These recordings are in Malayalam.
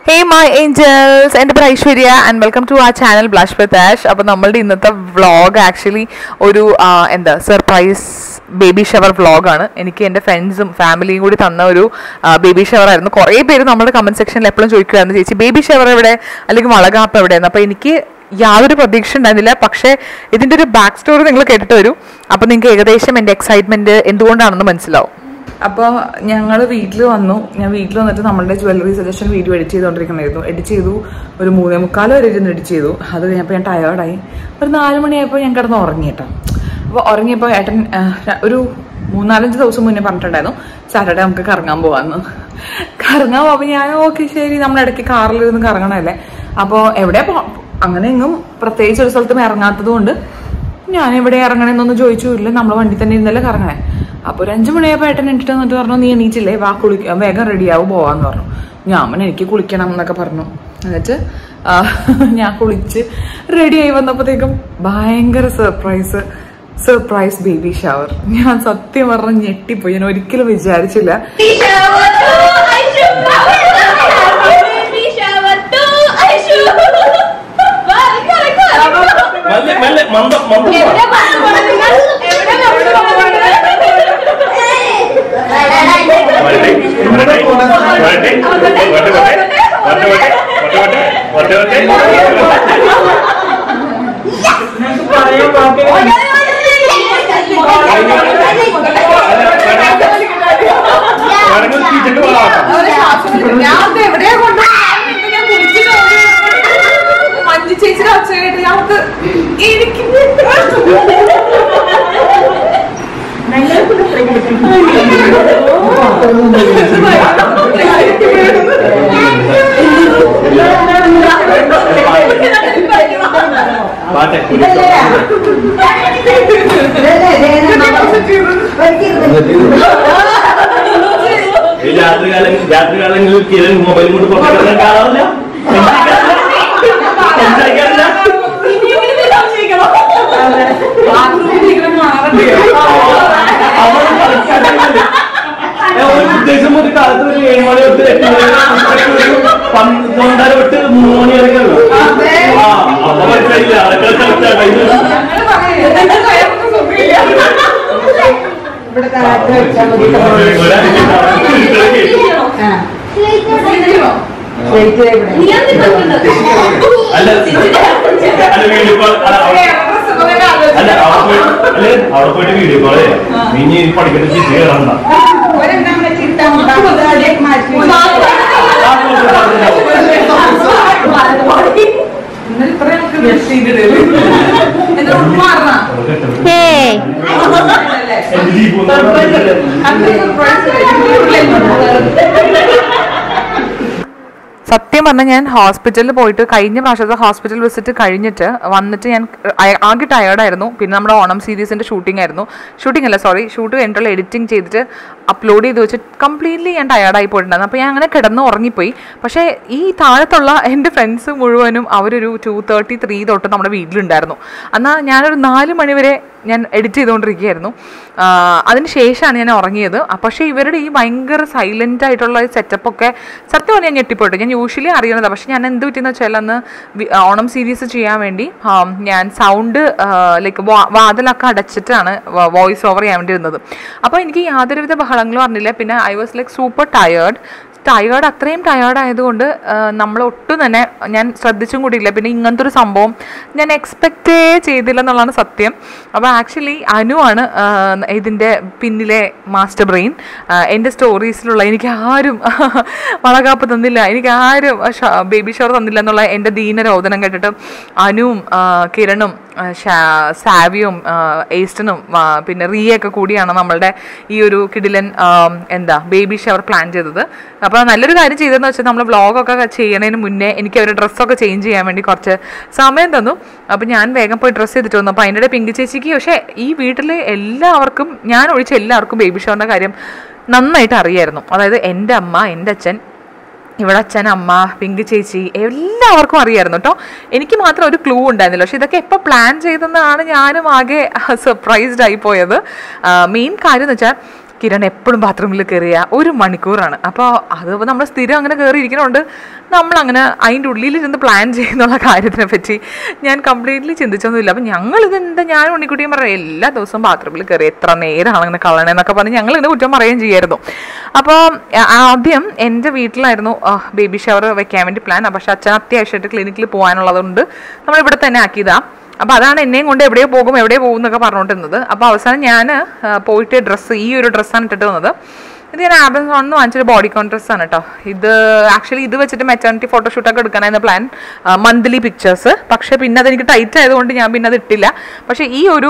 ഹേ മൈ ഏഞ്ചൽസ് എൻ്റെ പേര് Aishwarya and welcome to our channel blush with Ash അപ്പോൾ നമ്മളുടെ ഇന്നത്തെ വ്ളോഗ് ആക്ച്വലി ഒരു ആ, എന്താ സർപ്രൈസ് ബേബി ഷവർ വ്ളോഗാണ് എനിക്ക് എൻ്റെ ഫ്രണ്ട്സും ഫാമിലിയും കൂടി തന്ന ഒരു ബേബി ഷവർ ആയിരുന്നു കുറേ പേര് നമ്മുടെ കമൻറ്റ് സെക്ഷനിൽ എപ്പോഴും ചോദിക്കുമായിരുന്നു ചേച്ചി ബേബി ഷവർ എവിടെ അല്ലെങ്കിൽ വളകാപ്പ് എവിടെയെന്ന് അപ്പോൾ എനിക്ക് യാതൊരു പ്രതീക്ഷ ഉണ്ടായിരുന്നില്ല പക്ഷേ ഇതിൻ്റെ ഒരു ബാക്ക് സ്റ്റോറി നിങ്ങൾ കേട്ടിട്ട് വരും അപ്പോൾ നിങ്ങൾക്ക് ഏകദേശം എൻ്റെ എക്സൈറ്റ്മെൻറ്റ് എന്തുകൊണ്ടാണെന്ന് മനസ്സിലാവും അപ്പോൾ ഞങ്ങൾ വീട്ടിൽ വന്നു ഞാൻ വീട്ടിൽ വന്നിട്ട് നമ്മളുടെ ജ്വല്ലറി സജഷൻ വീഡിയോ എഡിറ്റ് ചെയ്തുകൊണ്ടിരിക്കണമായിരുന്നു എഡിറ്റ് ചെയ്തു ഒരു മൂന്നേ മുക്കാൽ വരെ ഇരുന്ന് എഡിറ്റ് ചെയ്തു അത് കഴിഞ്ഞപ്പോൾ ഞാൻ ടയേർഡായി ഒരു നാല് മണിയായപ്പോൾ ഞാൻ കിടന്ന് ഉറങ്ങി കേട്ടോ അപ്പോൾ ഉറങ്ങിയപ്പോൾ ഏട്ടൻ ആ, ര- ഒരു മൂന്നാലഞ്ച് ദിവസം മുന്നേ പറഞ്ഞിട്ടുണ്ടായിരുന്നു സാറ്റർഡേ നമുക്ക് കറങ്ങാൻ പോവാന്ന് കറങ്ങാൻ പോകുമ്പോൾ ഞാൻ ഓക്കെ ശരി നമ്മൾ ഇടയ്ക്ക് കാറിലിരുന്ന് കറങ്ങണമല്ലേ അപ്പോൾ എവിടെ പോ അങ്ങനെ എങ്ങും പ്രത്യേകിച്ച് ഒരു സ്ഥലത്തും ഇറങ്ങാത്തത് കൊണ്ട് ഞാൻ എവിടെ ഇറങ്ങണമെന്നൊന്നും ചോദിച്ചില്ല നമ്മൾ വണ്ടി തന്നെ ഇരുന്നല്ലേ കറങ്ങണേ അപ്പൊ ഒരു അഞ്ചു മണിയായപ്പോ ഏട്ടൻ എന്നിട്ട് എന്നിട്ട് പറഞ്ഞു നീ എണീറ്റില്ലേ വാ കുളിക്ക വേഗം റെഡിയാവും പോവാന്ന് പറഞ്ഞു ഞാൻ പറഞ്ഞു എനിക്ക് കുളിക്കണം എന്നൊക്കെ പറഞ്ഞു എന്നിട്ട് ആ, ഞാൻ കുളിച്ച് റെഡിയായി വന്നപ്പോഴത്തേക്കും ഭയങ്കര സർപ്രൈസ് സർപ്രൈസ് ബേബി ഷവർ ഞാൻ സത്യം പറഞ്ഞ ഞെട്ടിപ്പോയി ഞാൻ ഒരിക്കലും വിചാരിച്ചില്ല Baby shower two, I should Baby shower two, I should വാ, നിക്ക്, നിക്ക്, നിക്ക്. മെല്ലെ മെല്ലെ മന്ദം മന്ദം എവിടെ പറഞ്ഞു പോണത്? എവിടെ പറഞ്ഞു പോണത്? വരട്ടെ വരട്ടെ വരട്ടെ വരട്ടെ വരട്ടെ വരട്ടെ വരട്ടെ വരട്ടെ വേണമെങ്കിൽ ചീച്ചിട്ട് പോകാം ഞാൻ എവിടെയാ കൊണ്ടുപോയി ഞാൻ കുളിച്ചിട്ട് മഞ്ജു ചേച്ചിയുടെ ഒച്ച കേട്ട് ഞങ്ങൾക്ക് എനിക്ക് പാട്ടെ ഈ രാത്രികാലം രാത്രികാലങ്ങളിൽ കിരൺ മൊബൈൽ കൊണ്ട് പുറത്തേക്ക് കാണാറില്ല സംസാരിക്കാറില്ല അവൾ കളിക്കാറില്ല. ഏ, ഒരു ഉദ്ദേശം ഒരു കാലത്ത് ഒരു ഏഴ് മണി തൊട്ട് എട്ട് മണി വരെ പന്ത്രണ്ടര തൊട്ട് മൂന്ന് മണി വരെ ഉള്ളൂ ആ അപ്പൊ മനസ്സിലായില്ല അതൊക്കെ കളിച്ചാൽ അല്ല അല്ല വീഡിയോ കോൾ അല്ല അല്ല അവിടെ പോയി അല്ല അവിടെ പോയിട്ട് വീഡിയോ കോൾ ചെയ്യാം നീ ഇനി പഠിക്കുന്ന ചിറ്റ് കയറണ്ട ഇന്നലെ ഇത്ര ഞങ്ങൾക്ക് മിസ് ചെയ്തിടല് എന്നിട്ട് ഉമ്മ പറഞ്ഞാ എന്റെ ജീപ്പ് സത്യം പറഞ്ഞാൽ ഞാൻ ഹോസ്പിറ്റലിൽ പോയിട്ട് കഴിഞ്ഞ പ്രാവശ്യത്തെ ഹോസ്പിറ്റൽ വിസിറ്റ് കഴിഞ്ഞിട്ട് വന്നിട്ട് ഞാൻ അയ- ആകെ ടയേർഡായിരുന്നു പിന്നെ നമ്മുടെ ഓണം സീരീസിൻ്റെ ഷൂട്ടിംഗ് ആയിരുന്നു ഷൂട്ടിംഗ് അല്ല സോറി ഷൂട്ട് കഴിഞ്ഞിട്ടുള്ള എഡിറ്റിംഗ് ചെയ്തിട്ട് അപ്ലോഡ് ചെയ്ത് വെച്ച് കംപ്ലീറ്റ്ലി ഞാൻ ടയേർഡായി പോയിട്ടുണ്ടായിരുന്നു അപ്പോൾ ഞാൻ അങ്ങനെ കിടന്ന് ഉറങ്ങിപ്പോയി പക്ഷേ ഈ താഴത്തുള്ള എൻ്റെ ഫ്രണ്ട്സ് മുഴുവനും അവരൊരു ടു തേർട്ടി ത്രീ തൊട്ട് നമ്മുടെ വീട്ടിലുണ്ടായിരുന്നു എന്നാൽ ഞാനൊരു നാല് മണി വരെ ഞാൻ എഡിറ്റ് ചെയ്തുകൊണ്ടിരിക്കുകയായിരുന്നു അതിന് ശേഷമാണ് ഞാൻ ഉറങ്ങിയത് ആ, പക്ഷേ ഇവരുടെ ഈ ഭയങ്കര സൈലൻ്റ് ആയിട്ടുള്ള സെറ്റപ്പ് ഒക്കെ സത്യം പറഞ്ഞാൽ ഞാൻ ഞെട്ടിപ്പോയിട്ട് ഞാൻ യൂഷ്വലി അറിയണതാണ് പക്ഷേ ഞാൻ എന്ത് പറ്റിയെന്ന് വെച്ചാൽ അന്ന് വി- ഓണം സീരീസ് ചെയ്യാൻ വേണ്ടി ആ, ഞാൻ സൗണ്ട് ലൈക്ക് വാതിലൊക്കെ അടച്ചിട്ടാണ് വോയിസ് ഓവർ ചെയ്യാൻ വേണ്ടി ഇരുന്നത് അപ്പോൾ എനിക്ക് യാതൊരുവിധ ബഹളങ്ങളും അറിഞ്ഞില്ല പിന്നെ I was like super tired tired അത്രയും ടയേർഡ് ആയതുകൊണ്ട് നമ്മൾ ഒട്ടും തന്നെ ഞാൻ ശ്രദ്ധിച്ചും കൂടിയില്ല പിന്നെ ഇങ്ങനത്തെ ഒരു സംഭവം ഞാൻ എക്സ്പെക്റ്റേ ചെയ്തില്ല എന്നുള്ളതാണ് സത്യം അപ്പോൾ ആക്ച്വലി അനുവാണ് ആ, ഇതിൻ്റെ പിന്നിലെ മാസ്റ്റർ ബ്രെയിൻ എൻ്റെ സ്റ്റോറീസിലുള്ള എനിക്ക് ആരും വളകാപ്പ് തന്നില്ല എനിക്ക് ആരും ബേബി ഷവർ തന്നില്ല എന്നുള്ള എൻ്റെ ദീനരോധനം കേട്ടിട്ട് അനുവും ആ, കിരണും ആ, ഷാ- സാവിയും ആ, ഏസ്റ്റനും ആ, പിന്നെ റിയയൊക്കെ കൂടിയാണ് നമ്മളുടെ ഈ ഒരു കിടിലൻ ആ, എന്താ ബേബി ഷവർ പ്ലാൻ ചെയ്തത് അപ്പോൾ നല്ലൊരു കാര്യം ചെയ്തതെന്ന് വെച്ചാൽ നമ്മൾ വ്ളോഗൊക്കെ ചെയ്യണതിന് മുന്നേ എനിക്ക് അവർ ഡ്രസ്സൊക്കെ ചേഞ്ച് ചെയ്യാൻ വേണ്ടി കുറച്ച് സമയം തന്നു അപ്പോൾ ഞാൻ വേഗം പോയി ഡ്രസ്സ് ചെയ്തിട്ട് വന്നു അപ്പോൾ അതിൻ്റെ പിങ്കി ചേച്ചിക്ക് പക്ഷേ ഈ വീട്ടിൽ എല്ലാവർക്കും ഞാൻ ഒഴിച്ച എല്ലാവർക്കും ബേബി ഷവറിൻ്റെ കാര്യം നന്നായിട്ട് അറിയായിരുന്നു അതായത് എൻ്റെ അമ്മ എൻ്റെ അച്ഛൻ ഇവിടെ അച്ഛൻ അമ്മ പിങ്ക് ചേച്ചി എല്ലാവർക്കും അറിയായിരുന്നു കേട്ടോ എനിക്ക് മാത്രം ഒരു ക്ലൂ ഉണ്ടായിരുന്നില്ല പക്ഷെ ഇതൊക്കെ എപ്പോൾ പ്ലാൻ ചെയ്തെന്നാണ് ഞാനും ആകെ സർപ്രൈസ്ഡ് ആയി പോയത് മെയിൻ കാര്യം എന്ന് വെച്ചാൽ കിരൺ എപ്പോഴും ബാത്റൂമിൽ കയറിയ ഒരു മണിക്കൂറാണ് അപ്പോൾ അത് നമ്മൾ സ്ഥിരം അങ്ങനെ കയറി ഇരിക്കണോണ്ട് നമ്മളങ്ങനെ അതിൻ്റെ ഉള്ളിൽ ഇരുന്ന് പ്ലാൻ ചെയ്യുന്നുള്ള കാര്യത്തിനെ പറ്റി ഞാൻ കംപ്ലീറ്റ്ലി ചിന്തിച്ചൊന്നുമില്ല അപ്പം ഞങ്ങൾ ഇതെന്താ ഞാൻ ഉണ്ണിക്കുട്ടിയും പറയാം എല്ലാ ദിവസവും ബാത്റൂമിൽ കയറി എത്ര നേരമാണ് അങ്ങനെ കളയണേന്നൊക്കെ പറഞ്ഞ് ഞങ്ങൾ ഇതിനെ കുറ്റം പറയുകയും ചെയ്യായിരുന്നു അപ്പോൾ ആദ്യം എൻ്റെ വീട്ടിലായിരുന്നു ബേബി ഷവർ വെക്കാൻ വേണ്ടി പ്ലാൻ പക്ഷെ അച്ഛൻ അത്യാവശ്യമായിട്ട് ക്ലിനിക്കിൽ പോകാനുള്ളതുകൊണ്ട് നമ്മൾ ഇവിടെ തന്നെ ആക്കിയതാ അപ്പോൾ അതാണ് എന്നെയും കൊണ്ട് എവിടെയോ പോകും എവിടെയോ പോകും എന്നൊക്കെ പറഞ്ഞുകൊണ്ടിരുന്നത് അപ്പോൾ അവസാനം ഞാൻ പോയിട്ട് ഡ്രസ്സ് ഈ ഒരു ഡ്രസ്സാണ് ഇട്ടിട്ട് വന്നത് ഇത് ഞാൻ ആമസോണിൽ നിന്ന് വാങ്ങിച്ചൊരു ബോഡി കോൺ ഡ്രസ്സാണ് കേട്ടോ ഇത് ആക്ച്വലി ഇത് വെച്ചിട്ട് മെറ്റേണിറ്റി ഫോട്ടോഷൂട്ടൊക്കെ എടുക്കാനായിരുന്നു പ്ലാൻ മന്ത്ലി പിക്ചേഴ്സ് പക്ഷേ പിന്നെ അതെനിക്ക് ടൈറ്റ് ആയതുകൊണ്ട് ഞാൻ പിന്നെ അത് ഇട്ടില്ല പക്ഷേ ഈ ഒരു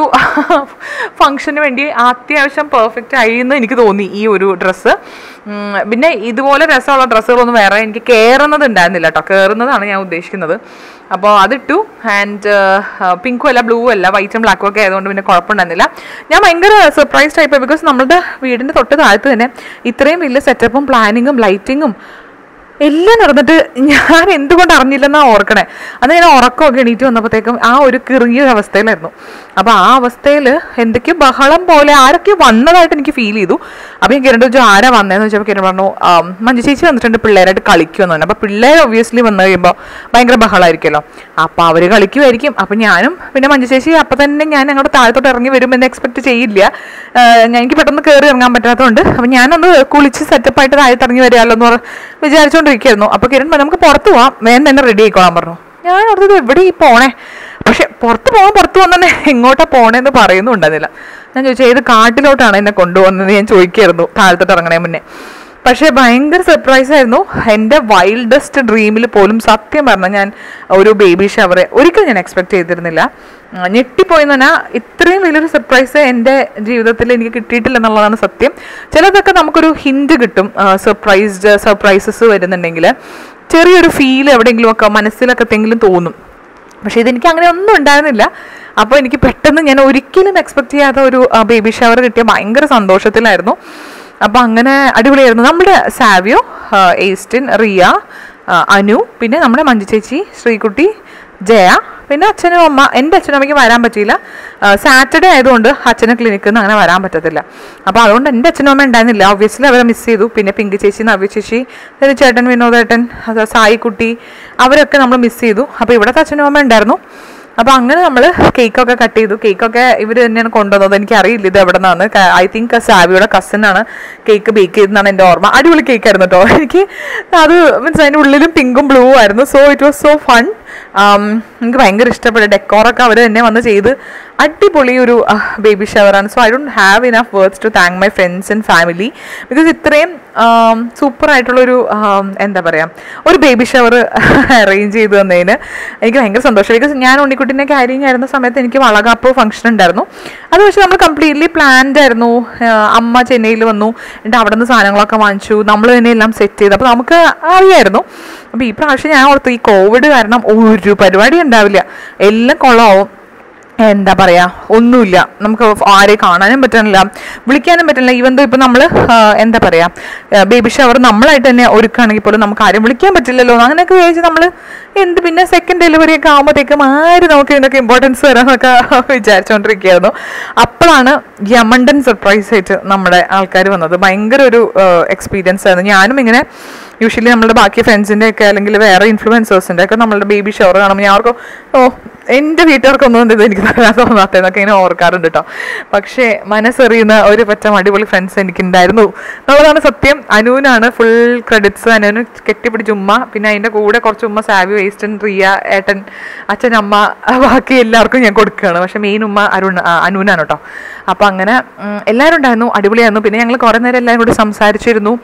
ഫംഗ്ഷന് വേണ്ടി അത്യാവശ്യം പെർഫെക്റ്റ് ആയി എന്ന് എനിക്ക് തോന്നി ഈ ഒരു ഡ്രസ്സ് പിന്നെ ഇതുപോലെ രസമുള്ള ഡ്രസ്സുകളൊന്നും വേറെ എനിക്ക് കയറുന്നത് ഉണ്ടായിരുന്നില്ല കേട്ടോ കയറുന്നതാണ് ഞാൻ ഉദ്ദേശിക്കുന്നത് അപ്പോൾ അതിട്ടു ആൻഡ് പിങ്കും അല്ല ബ്ലൂ അല്ല വൈറ്റും ബ്ലാക്കും ഒക്കെ ആയതുകൊണ്ട് പിന്നെ കുഴപ്പമുണ്ടായിരുന്നില്ല ഞാൻ ഭയങ്കര സർപ്രൈസ്ഡ് ആയിപ്പോയി ബിക്കോസ് നമ്മളുടെ വീടിൻ്റെ തൊട്ട് താഴത്ത് തന്നെ ഇത്രയും വലിയ സെറ്റപ്പും പ്ലാനിങ്ങും ലൈറ്റിങ്ങും എല്ലാം നടന്നിട്ട് ഞാൻ എന്തുകൊണ്ട് അറിഞ്ഞില്ലെന്നാ ഓർക്കണേ അന്ന് ഞാൻ ഉറക്കമൊക്കെ എണീറ്റ് വന്നപ്പോഴത്തേക്കും ആ ഒരു കിറുങ്ങിയ ഒരു അവസ്ഥയിലായിരുന്നു അപ്പോൾ ആ അവസ്ഥയിൽ എന്തൊക്കെയോ ബഹളം പോലെ ആരൊക്കെ വന്നതായിട്ട് എനിക്ക് ഫീൽ ചെയ്തു അപ്പോൾ ഞാൻ കിരൺ ചോദിച്ചു ആരാ വന്നതെന്ന് ചോദിച്ചപ്പോൾ കിരൺ പറഞ്ഞു "ആം, മഞ്ജു ചേച്ചി വന്നിട്ടുണ്ട് പിള്ളേരായിട്ട് കളിക്കുമെന്ന് പറഞ്ഞു അപ്പോൾ പിള്ളേർ ഒബ്വിയസ്ലി വന്നു കഴിയുമ്പോൾ ഭയങ്കര ബഹളമായിരിക്കുമല്ലോ അപ്പോൾ അവർ കളിക്കുമായിരിക്കും അപ്പോൾ ഞാനും പിന്നെ മഞ്ജു ചേച്ചി അപ്പം തന്നെ ഞാൻ അങ്ങോട്ട് താഴത്തോട്ട് ഇറങ്ങി വരുമെന്ന് എക്സ്പെക്ട് ചെയ്യില്ല ആഹ് ഞാൻ എനിക്ക് പെട്ടെന്ന് കയറി ഇറങ്ങാൻ പറ്റാത്തതുകൊണ്ട് അപ്പം ഞാനൊന്ന് കുളിച്ച് സെറ്റപ്പായിട്ട് താഴത്ത് ഇറങ്ങി വരാമല്ലോ എന്ന് പറ- വിചാരിച്ചുകൊണ്ടിരിക്കുകയായിരുന്നു അപ്പോൾ കിരൺ പറഞ്ഞു, നമുക്ക് പുറത്ത് പോവാം വേഗം തന്നെ റെഡി ആയിക്കോളാൻ പറഞ്ഞു ഞാൻ ഓർത്തത് എവിടെ ഈ പോണേ പക്ഷെ പുറത്ത് പോകാൻ പുറത്ത് വന്നെ എങ്ങോട്ടാ പോണേന്ന് പറയുന്നുണ്ടായിരുന്നില്ല ഞാൻ ചോദിച്ചു ഏത് കാട്ടിലോട്ടാണ് എന്നെ കൊണ്ടുപോകുന്നത് ഞാൻ ചോദിക്കായിരുന്നു താഴത്തോട്ട് ഇറങ്ങണേ മുന്നേ പക്ഷേ ഭയങ്കര സർപ്രൈസ് ആയിരുന്നു എൻ്റെ വൈൽഡസ്റ്റ് ഡ്രീമിൽ പോലും സത്യം പറഞ്ഞാൽ ഞാൻ ഒരു ബേബി ഷവർ ഒരിക്കലും ഞാൻ എക്സ്പെക്ട് ചെയ്തിരുന്നില്ല ആ, ഞെട്ടിപ്പോയെന്ന് പറഞ്ഞാൽ ഇത്രയും വലിയൊരു സർപ്രൈസ് എൻ്റെ ജീവിതത്തിൽ എനിക്ക് കിട്ടിയിട്ടില്ല എന്നുള്ളതാണ് സത്യം ചിലതൊക്കെ നമുക്കൊരു ഹിൻഡ് കിട്ടും സർപ്രൈസ്ഡ് സർപ്രൈസസ് വരുന്നുണ്ടെങ്കിൽ ചെറിയൊരു ഫീൽ എവിടെയെങ്കിലുമൊക്കെ മനസ്സിലൊക്കെ എന്തെങ്കിലും തോന്നും പക്ഷേ ഇതെനിക്ക് അങ്ങനെ ഒന്നും ഉണ്ടായിരുന്നില്ല അപ്പോൾ എനിക്ക് പെട്ടെന്ന് ഞാൻ ഒരിക്കലും എക്സ്പെക്ട് ചെയ്യാത്ത ഒരു ബേബി ഷവർ കിട്ടിയ ഭയങ്കര സന്തോഷത്തിലായിരുന്നു അപ്പോൾ അങ്ങനെ അടിപൊളിയായിരുന്നു നമ്മുടെ സാവിയോ ആ, ഏസ്റ്റിൻ റിയ ആ, അനു പിന്നെ നമ്മുടെ മഞ്ജു ചേച്ചി ശ്രീകുട്ടി ജയ പിന്നെ അച്ഛനും അമ്മ എൻ്റെ അച്ഛനും അമ്മയ്ക്ക് വരാൻ പറ്റിയില്ല സാറ്റർഡേ ആയതുകൊണ്ട് അച്ഛന് ക്ലിനിക്കിൽ നിന്ന് അങ്ങനെ വരാൻ പറ്റത്തില്ല അപ്പോൾ അതുകൊണ്ട് എൻ്റെ അച്ഛനും അമ്മ ഉണ്ടായിരുന്നില്ല ഒബ്വിയസ്ലി അവരെ മിസ് ചെയ്തു പിന്നെ പിങ്കി ചേച്ചി നവ്യ ചേച്ചി പിന്നെ ചേട്ടൻ വിനോദേട്ടൻ അത് സായിക്കുട്ടി അവരൊക്കെ നമ്മൾ മിസ് ചെയ്തു അപ്പോൾ ഇവിടുത്തെ അച്ഛനും അമ്മ ഉണ്ടായിരുന്നു അപ്പോൾ അങ്ങനെ നമ്മൾ കേക്കൊക്കെ കട്ട് ചെയ്തു കേക്കൊക്കെ ഇവർ തന്നെയാണ് കൊണ്ടുവന്നത് എനിക്ക് അറിയില്ല ഇത് എവിടെ നിന്നാണ് ഐ തിങ്ക് സാവിയുടെ കസിനാണ് കേക്ക് ബേക്ക് ചെയ്തെന്നാണ് എൻ്റെ ഓർമ്മ അടിപൊളി കേക്ക് ആയിരുന്നു കേട്ടോ എനിക്ക് അത് മീൻസ് അതിൻ്റെ ഉള്ളിലും പിങ്കും ബ്ലൂ ആയിരുന്നു so it was so fun എനിക്ക് ഭയങ്കര ഇഷ്ടപ്പെട്ടു ഡെക്കോറൊക്കെ അവർ തന്നെ വന്ന് ചെയ്ത് അടിപൊളി ഒരു ബേബി ഷവറാണ് so I don't have enough words to thank my friends and family because ഇത്രയും സൂപ്പർ ആയിട്ടുള്ളൊരു ആം, എന്താ പറയുക ഒരു ബേബി ഷവർ അറേഞ്ച് ചെയ്തു തന്നതിന് എനിക്ക് ഭയങ്കര സന്തോഷം ബിക്കോസ് ഞാൻ ഉണ്ണിക്കുട്ടീനെ ക്യാരിങ് ആയിരുന്ന സമയത്ത് എനിക്ക് വളകാപ്പ് ഫംഗ്ഷൻ ഉണ്ടായിരുന്നു അത് പക്ഷേ നമ്മൾ കംപ്ലീറ്റ്ലി പ്ലാൻഡ് ആയിരുന്നു ആ, അമ്മ ചെന്നൈയിൽ വന്നു എന്നിട്ട് അവിടെ നിന്ന് സാധനങ്ങളൊക്കെ വാങ്ങിച്ചു നമ്മൾ തന്നെ എല്ലാം സെറ്റ് ചെയ്തു അപ്പോൾ നമുക്ക് അറിയായിരുന്നു അപ്പോൾ ഈ പ്രാവശ്യം ഞാൻ ഓർത്തു ഈ കോവിഡ് കാരണം ഒരു പരിപാടി ഉണ്ടാവില്ല എല്ലാം കൊള്ളാവും എന്താ പറയാ ഒന്നുമില്ല നമുക്ക് ആരെ കാണാനും പറ്റണില്ല വിളിക്കാനും പറ്റില്ല ഈവൻ ഇപ്പൊ നമ്മൾ എന്താ പറയാ ബേബി ഷവർ നമ്മളായിട്ട് തന്നെ ഒരുക്കുകയാണെങ്കിൽ പോലും നമുക്ക് ആരും വിളിക്കാൻ പറ്റില്ലല്ലോ അങ്ങനെയൊക്കെ വിചാരിച്ച് നമ്മൾ എന്ത് പിന്നെ സെക്കൻഡ് ഡെലിവറി ഒക്കെ ആകുമ്പോഴത്തേക്കും ആര് നമുക്ക് ഇതിനൊക്കെ ഇമ്പോർട്ടൻസ് തരാന്നൊക്കെ വിചാരിച്ചുകൊണ്ടിരിക്കുകയായിരുന്നു അപ്പോഴാണ് യമണ്ടൻ സർപ്രൈസ് ആയിട്ട് നമ്മുടെ ആൾക്കാർ വന്നത് ഭയങ്കര ഒരു എക്സ്പീരിയൻസ് ആയിരുന്നു ഞാനും ഇങ്ങനെ യൂഷ്വലി നമ്മുടെ ബാക്കി ഫ്രണ്ട്സിൻ്റെ ഒക്കെ അല്ലെങ്കിൽ വേറെ ഇൻഫ്ലുവൻസേഴ്സിൻ്റെ ഒക്കെ നമ്മളുടെ ബേബി ഷവർ കാണുമ്പോൾ ഞാൻ ഓർക്കും ഓ എൻ്റെ വീട്ടുകാർക്കൊന്നും ഇത് എനിക്ക് തരാൻ തോന്നാത്തതെന്നൊക്കെ ഇങ്ങനെ ഓർക്കാറുണ്ട് കേട്ടോ പക്ഷേ മനസ്സറിയുന്ന ഒരു പറ്റം അടിപൊളി ഫ്രണ്ട്സ് എനിക്കുണ്ടായിരുന്നു എന്നുള്ളതാണ് സത്യം അനുവിനാണ് ഫുൾ ക്രെഡിറ്റ്സ് അനുവിന് കെട്ടിപ്പിടിച്ച് ഉമ്മ പിന്നെ അതിൻ്റെ കൂടെ കുറച്ച് ഉമ്മ സാവി വേസ്റ്റൻ റിയ ഏട്ടൻ അച്ഛൻ അമ്മ ബാക്കി എല്ലാവർക്കും ഞാൻ കൊടുക്കുകയാണ് പക്ഷേ മെയിൻ ഉമ്മ അരുൺ ആ, അനുവിനാണ് കേട്ടോ അപ്പോൾ അങ്ങനെ ഉം, എല്ലാവരും ഉണ്ടായിരുന്നു അടിപൊളിയായിരുന്നു പിന്നെ ഞങ്ങൾ കുറേ നേരം എല്ലാവരും കൂടി സംസാരിച്ചിരുന്നു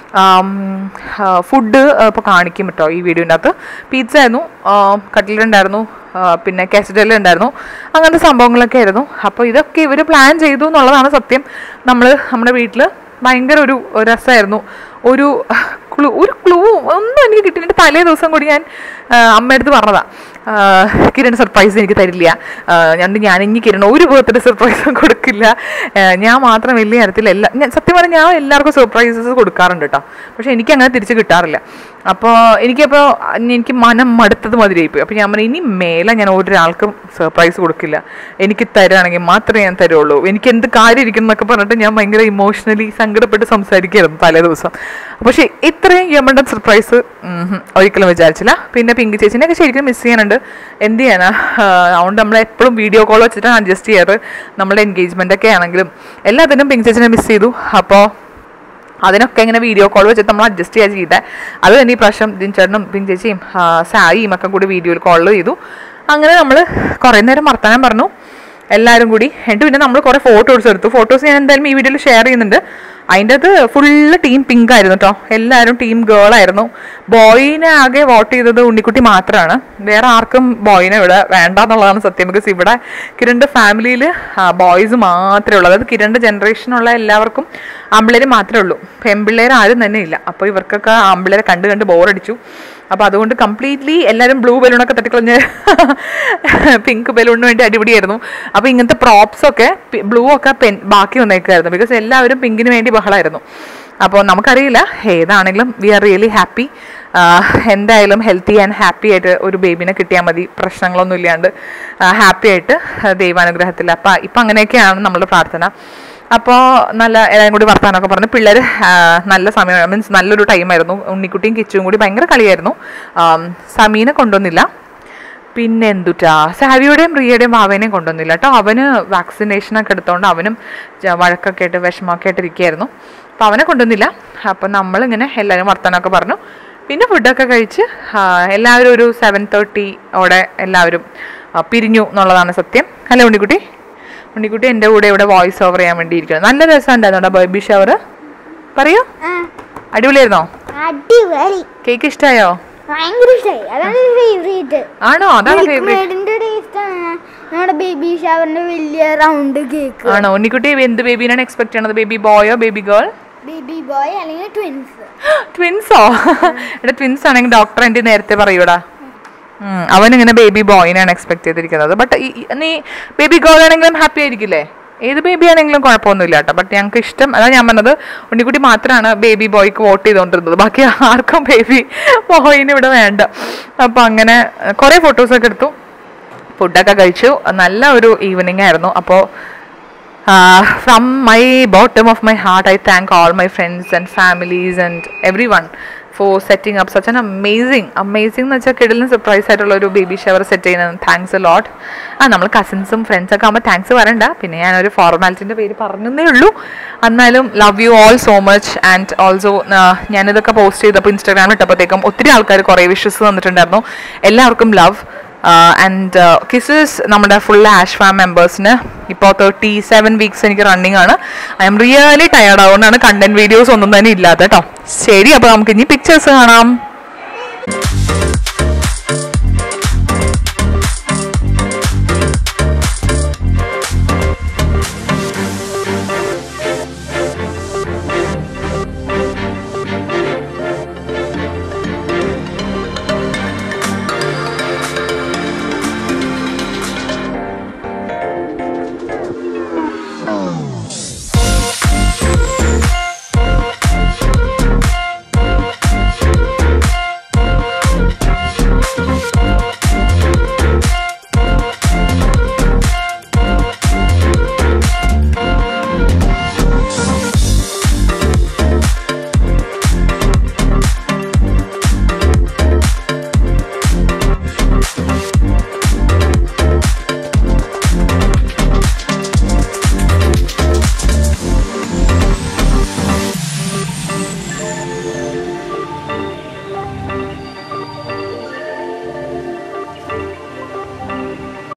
ഫുഡ് ഇപ്പോൾ കാണിക്കും കേട്ടോ ഈ വീഡിയോൻ്റെ അകത്ത് പിസ്സ ആയിരുന്നു കട്ട്ലറ്റ് ഉണ്ടായിരുന്നു ആ, പിന്നെ കാസറ്റല്ല ഉണ്ടായിരുന്നു അങ്ങനത്തെ സംഭവങ്ങളൊക്കെ ആയിരുന്നു അപ്പോൾ ഇതൊക്കെ ഇവർ പ്ലാൻ ചെയ്തു എന്നുള്ളതാണ് സത്യം നമ്മൾ നമ്മുടെ വീട്ടിൽ ഭയങ്കര ഒരു രസമായിരുന്നു ഒരു ക്ലൂ ഒരു ക്ലൂ ഒന്നും എനിക്ക് കിട്ടിയിട്ട് തലേ ദിവസം കൂടി ഞാൻ ആ, അമ്മയടുത്ത് പറഞ്ഞതാ ആ, കിരൺ സർപ്രൈസ് എനിക്ക് തരില്ല ആ, ഞാൻ ഞാൻ ഇനി കിരൺ ഒരു ബർത്ത്ഡേ സർപ്രൈസും കൊടുക്കില്ല ആ, ഞാൻ മാത്രം വലിയ കാര്യത്തിൽ എല്ലാ ഞാൻ സത്യം പറഞ്ഞാൽ ഞാൻ എല്ലാവർക്കും സർപ്രൈസസ് കൊടുക്കാറുണ്ട് കേട്ടോ പക്ഷെ എനിക്ക് അങ്ങനെ തിരിച്ച് കിട്ടാറില്ല അപ്പോൾ എനിക്കപ്പോൾ എനിക്ക് മനം മടുത്തത് മതിയായിപ്പോയി അപ്പോൾ ഞാൻ പറഞ്ഞു ഇനി മേലെ ഞാൻ ഒരാൾക്കും സർപ്രൈസ് കൊടുക്കില്ല എനിക്ക് തരുകയാണെങ്കിൽ മാത്രമേ ഞാൻ തരുള്ളൂ എനിക്ക് എന്ത് കാര്യം ഇരിക്കുന്നു എന്നൊക്കെ പറഞ്ഞിട്ട് ഞാൻ ഭയങ്കര ഇമോഷണലി സങ്കടപ്പെട്ട് സംസാരിക്കുകയായിരുന്നു തലേ ദിവസം പക്ഷേ ഇത്രയും യമണ്ട സർപ്രൈസ് ഒരിക്കലും വിചാരിച്ചില്ല പിന്നെ പിങ്കി ചേച്ചിനെയൊക്കെ ശരിക്കും മിസ് ചെയ്യാനുണ്ട് എന്ത് ചെയ്യാനാ ആ, അതുകൊണ്ട് നമ്മൾ എപ്പോഴും വീഡിയോ കോൾ വെച്ചിട്ടാണ് അഡ്ജസ്റ്റ് ചെയ്യാറ് നമ്മുടെ എൻഗേജ്മെൻ്റ് ഒക്കെ ആണെങ്കിലും എല്ലാത്തിനും പിങ്കി ചേച്ചിനെ മിസ് ചെയ്തു അപ്പോൾ അതിനൊക്കെ ഇങ്ങനെ വീഡിയോ കോൾ വെച്ചിട്ട് നമ്മൾ അഡ്ജസ്റ്റ് ചെയ്യുക ചെയ്തത് അത് തന്നെ ഈ പ്രാവശ്യം ദിൻചേട്ടനും പിൻ ചേച്ചിയും ആ, സായിയും ഒക്കെ കൂടി വീഡിയോയിൽ കോൾ ചെയ്തു അങ്ങനെ നമ്മൾ കുറേ നേരം വർത്തമാനം പറഞ്ഞു എല്ലാവരും കൂടി എന്നിട്ട് പിന്നെ നമ്മൾ കുറേ ഫോട്ടോസ് എടുത്തു ഫോട്ടോസ് ഞാൻ എന്തായാലും ഈ വീഡിയോയിൽ ഷെയർ ചെയ്യുന്നുണ്ട് അതിൻ്റെ അത് ഫുള്ള് ടീം പിങ്ക് ആയിരുന്നു കേട്ടോ എല്ലാവരും ടീം ഗേൾ ആയിരുന്നു ബോയിനെ ആകെ വോട്ട് ചെയ്തത് ഉണ്ണിക്കുട്ടി മാത്രമാണ് വേറെ ആർക്കും ബോയിനെ ഇവിടെ വേണ്ട എന്നുള്ളതാണ് സത്യം ബിക്കോസ് ഇവിടെ കിരണിൻ്റെ ഫാമിലിയിൽ ബോയ്സ് മാത്രമേ ഉള്ളൂ അതായത് കിരണിൻ്റെ ജനറേഷനുള്ള എല്ലാവർക്കും ആമ്പിള്ളേർ മാത്രമേ ഉള്ളൂ പെൺപിള്ളേർ ആരും തന്നെ ഇല്ല അപ്പോൾ ഇവർക്കൊക്കെ ആമ്പിള്ളേരെ കണ്ട് കണ്ട് ബോറടിച്ചു അപ്പോൾ അതുകൊണ്ട് കംപ്ലീറ്റ്ലി എല്ലാവരും ബ്ലൂ ബലൂണൊക്കെ തട്ടിക്കളഞ്ഞ് പിങ്ക് ബലൂണിന് വേണ്ടി അടിപൊളിയായിരുന്നു അപ്പോൾ ഇങ്ങനത്തെ പ്രോപ്സ് ഒക്കെ ബ്ലൂ ഒക്കെ പെൻ ബാക്കി വന്നേക്കായിരുന്നു ബിക്കോസ് എല്ലാവരും പിങ്കിന് വേണ്ടി ബഹളമായിരുന്നു അപ്പോൾ നമുക്കറിയില്ല ഏതാണെങ്കിലും വി ആർ റിയലി ഹാപ്പി എന്തായാലും ഹെൽത്തി ആൻഡ് ഹാപ്പി ആയിട്ട് ഒരു ബേബിനെ കിട്ടിയാൽ മതി പ്രശ്നങ്ങളൊന്നും ഇല്ലാണ്ട് ഹാപ്പി ആയിട്ട് ആ, ദൈവാനുഗ്രഹത്തിൽ അപ്പം ഇപ്പം അങ്ങനെയൊക്കെയാണ് നമ്മുടെ പ്രാർത്ഥന അപ്പോൾ നല്ല എല്ലാവരും കൂടി വർത്താനമൊക്കെ പറഞ്ഞു പിള്ളേർ നല്ല സമയം മീൻസ് നല്ലൊരു ടൈമായിരുന്നു ഉണ്ണിക്കുട്ടിയും കിച്ചുവും കൂടി ഭയങ്കര കളിയായിരുന്നു ആം, സമീനെ കൊണ്ടുവന്നില്ല പിന്നെ എന്തുട്ടാ സാവിയുടെയും റിയയുടെയും ഭാവേനെയും കൊണ്ടുവന്നില്ല കേട്ടോ അവന് വാക്സിനേഷനൊക്കെ എടുത്തോണ്ട് അവനും ജ- വഴക്കൊക്കെ ആയിട്ട് വിഷമമൊക്കെ ആയിട്ട് ഇരിക്കുകയായിരുന്നു അപ്പോൾ അവനെ കൊണ്ടുവന്നില്ല അപ്പം നമ്മളിങ്ങനെ എല്ലാവരും വർത്തമാനമൊക്കെ പറഞ്ഞു പിന്നെ ഫുഡൊക്കെ കഴിച്ച് ആ, എല്ലാവരും ഒരു സെവൻ തേർട്ടി ഓടെ എല്ലാവരും ആ, പിരിഞ്ഞു എന്നുള്ളതാണ് സത്യം അല്ലേ ഉണ്ണിക്കുട്ടി ഉണ്ണിക്കുട്ടി എൻ്റെ കൂടെ ഇവിടെ വോയിസ് ഓവർ ചെയ്യാൻ വേണ്ടി ഇരിക്കണം നല്ല രസമുണ്ടായിരുന്നോ ബേബി ഷവർ പറയൂ അടിപൊളിയായിരുന്നോ അടിപൊളി കേക്ക് ഇഷ്ടമായോ ഭയങ്കര ഇഷ്ടമായി അതാണ് ഫേവറേറ്റ് ആണോ അതാണ് ഫേവറേറ്റ് മേഡിന്റെ ടേസ്റ്റ് ആണ് നമ്മുടെ ബേബി ഷവറിന്റെ വലിയ റൗണ്ട് കേക്ക് ആണോ ഉണ്ണിക്കുട്ടി എന്ത് ബേബിനാണ് എക്സ്പെക്ട് ചെയ്യണത് ബേബി ബോയോ ബേബി ഗേൾ ബേബി ബോയ് അല്ലെങ്കിൽ ട്വിൻസ് ട്വിൻസോ എടാ ട്വിൻസ് ആണെങ്കിൽ ഡോക്ടർ എൻ്റെ നേരത്തെ പറയൂടാ ഉം, അവനിങ്ങനെ ബേബി ബോയിനാണ് എക്സ്പെക്ട് ചെയ്തിരിക്കുന്നത് ബട്ട് നീ ബേബി ഗേൾ ആണെങ്കിലും ഹാപ്പി ആയിരിക്കില്ലേ ഏത് ബേബി ആണെങ്കിലും കുഴപ്പമൊന്നുമില്ല കേട്ടോ ബട്ട് ഞങ്ങൾക്ക് ഇഷ്ടം അതാ ഞാൻ പറഞ്ഞത് ഉണ്ണിക്കുട്ടി മാത്രമാണ് ബേബി ബോയ്ക്ക് വോട്ട് ചെയ്തുകൊണ്ടിരുന്നത് ബാക്കി ആർക്കും ബേബി ബോയിന് ഇവിടെ വേണ്ട അപ്പം അങ്ങനെ കുറേ ഫോട്ടോസൊക്കെ എടുത്തു ഫുഡൊക്കെ കഴിച്ചു നല്ല ഒരു ഈവനിങ് ആയിരുന്നു അപ്പോൾ from my bottom of my heart I thank all my friends and families and everyone for setting up such an amazing amazing എന്ന് വെച്ചാൽ കിടലും സർപ്രൈസ് ആയിട്ടുള്ള ഒരു ബേബി ഷവർ സെറ്റ് ചെയ്യുന്നത് താങ്ക്സ് എ ലോട്ട് ആ നമ്മൾ കസിൻസും ഫ്രണ്ട്സൊക്കെ ആകുമ്പോൾ താങ്ക്സ് പറയണ്ട പിന്നെ ഞാനൊരു ഫോർമാലിറ്റിൻ്റെ പേര് പറഞ്ഞതേ ഉള്ളൂ എന്നാലും love you all so much and also ഞാനിതൊക്കെ പോസ്റ്റ് ചെയ്തപ്പോൾ ഇൻസ്റ്റാഗ്രാമിൽ ഇട്ടപ്പോഴത്തേക്കും ഒത്തിരി ആൾക്കാർ കുറേ വിഷസ് തന്നിട്ടുണ്ടായിരുന്നു എല്ലാവർക്കും ലവ് ആൻഡ് കിസസ് നമ്മുടെ ഫുൾ ആഷ് ഫാം മെമ്പേഴ്സിന് ഇപ്പോൾ തേർട്ടി സെവൻ വീക്സ് എനിക്ക് റണ്ണിങ് ആണ് ഐ എം റിയലി ടയർഡ് ആവുകൊണ്ടാണ് കണ്ടന്റ് വീഡിയോസ് ഒന്നും തന്നെ ഇല്ലാത്ത കേട്ടോ ശരി അപ്പോൾ നമുക്ക് ഇനി പിക്ചേഴ്സ് കാണാം